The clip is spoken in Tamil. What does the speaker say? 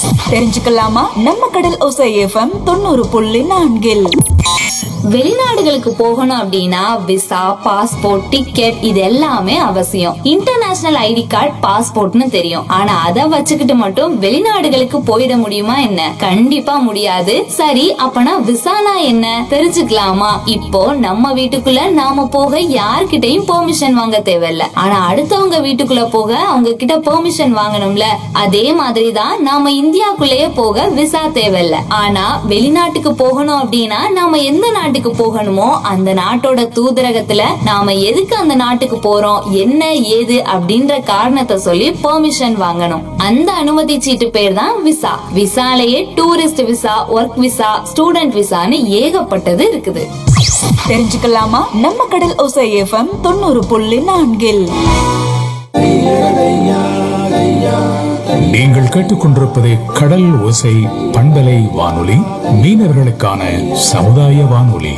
தெரிஞ்சுக்கலாமா நம்ம கடல் ஒசை எஃப்எம் தொண்ணூறு புள்ளி நான்கில் வெளிநாடுகளுக்கு போகணும் அப்படின்னா விசா பாஸ்போர்ட் டிக்கெட் இது எல்லாமே அவசியம் இன்டர்நேஷனல் ஐடி கார்டு பாஸ்போர்ட்னு தெரியும் ஆனா அதை வச்சுக்கிட்டு மட்டும் வெளிநாடுகளுக்கு போயிட முடியுமா என்ன கண்டிப்பா முடியாது சரி அப்பனா விசானா என்ன தெரிஞ்சுக்கலாமா இப்போ நம்ம வீட்டுக்குள்ள நாம போக யார்கிட்டயும் பெர்மிஷன் வாங்க தேவையில்ல ஆனா அடுத்தவங்க வீட்டுக்குள்ள போக அவங்க கிட்ட பெர்மிஷன் வாங்கணும்ல அதே மாதிரி தான் நாம இந்தியாக்குள்ளேயே போக விசா தேவையில்ல ஆனா வெளிநாட்டுக்கு போகணும் அப்படின்னா நாம எந்த நாட்டுக்கு போகணுமோ அந்த நாட்டோட தூதரகத்துல நாம எதுக்கு அந்த நாட்டுக்கு போறோம் என்ன ஏது அப்படின்ற காரணத்தை சொல்லி பெர்மிஷன் வாங்கணும் அந்த அனுமதி சீட்டு பேர் தான் விசா விசாலேயே tourist visa work visa student விசான்னு ஏகப்பட்டது இருக்குது தெரிஞ்சுக்கலாமா நம்ம கடல் ஒசை எஃப்எம் தொண்ணூறு புள்ளி நான்கில் நீங்கள் கேட்டுக்கொண்டிருப்பது கடல் ஓசை பண்பலை வானொலி மீனவர்களுக்கான சமுதாய வானொலி